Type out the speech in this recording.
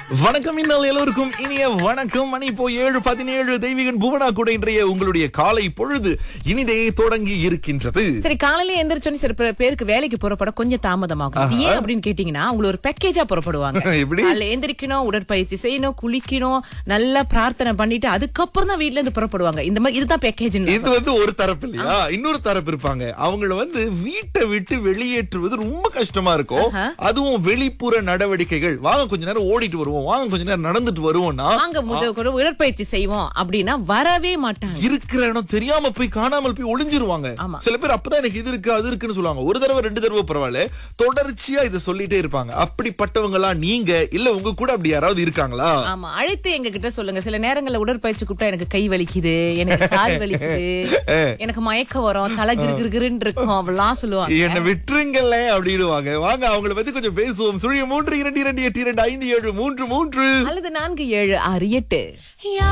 வணக்கம் இன்னல் எல்லோருக்கும் இனிய வணக்கம் மணி இப்போ ஏழு பதினேழு தெய்வீகன் புவனா கூட இன்றைய உங்களுடைய காலை பொழுது இனிதே தொடங்கி இருக்கின்றது சரி காலையில எந்திரிச்சோன்னு சில பேர் பேருக்கு வேலைக்கு புறப்பட கொஞ்சம் தாமதமாகும் இது ஏன் அப்படின்னு கேட்டீங்கன்னா அவங்க ஒரு பேக்கேஜா புறப்படுவாங்க எப்படி? காலையில எந்திரிக்கணும் உடற்பயிற்சி செய்யணும் குளிக்கணும் நல்லா பிரார்த்தனை பண்ணிட்டு அதுக்கப்புறம் தான் வீட்ல இருந்து புறப்படுவாங்க இந்த மாதிரி இதுதான் பேக்கேஜ் இது வந்து ஒரு தரப்பு இல்லையா இன்னொரு தரப்பு இருப்பாங்க அவங்கள வந்து வீட்டை விட்டு வெளியேற்றுவது ரொம்ப கஷ்டமா இருக்கும் அதுவும் வெளிப்புற நடவடிக்கைகள் வாங்க கொஞ்ச நேரம் ஓடிட்டு வருவோம் வாங்க கொஞ்ச நேரம் நடந்துட்டு வருவோம்னா வாங்க முத கூட உடற்பயிற்சி செய்வோம் அப்படின்னா வரவே மாட்டாங்க இருக்கிற இடம் தெரியாம போய் காணாமல் போய் ஒளிஞ்சிருவாங்க ஆமா. சில பேர் அப்பதான் எனக்கு இது இருக்கு அது இருக்குன்னு சொல்லுவாங்க ஒரு தடவை ரெண்டு தடவை பரவாயில்ல தொடர்ச்சியா இதை சொல்லிட்டே இருப்பாங்க அப்படிப்பட்டவங்க எல்லாம் நீங்க இல்ல உங்க கூட அப்படி யாராவது இருக்காங்களா ஆமா அழைத்து எங்க கிட்ட சொல்லுங்க சில நேரங்கள்ல உடற்பயிற்சி கூப்பிட்டா எனக்கு கை வலிக்குது எனக்கு கால் வலிக்குது எனக்கு மயக்கம் வரும் தலை கிருகிருன்னு இருக்கும் அப்படிலாம் சொல்லுவாங்க என்ன விட்டுருங்கல்ல அப்படிடுவாங்க வாங்க அவங்கள பத்தி கொஞ்சம் பேசுவோம் சுழிய மூன்று இரண்டு இரண்டு எட்டு இரண்டு ஐந்து ஏழு மூன்று மூன்று அல்லது நான்கு ஏழு ஆறு எட்டு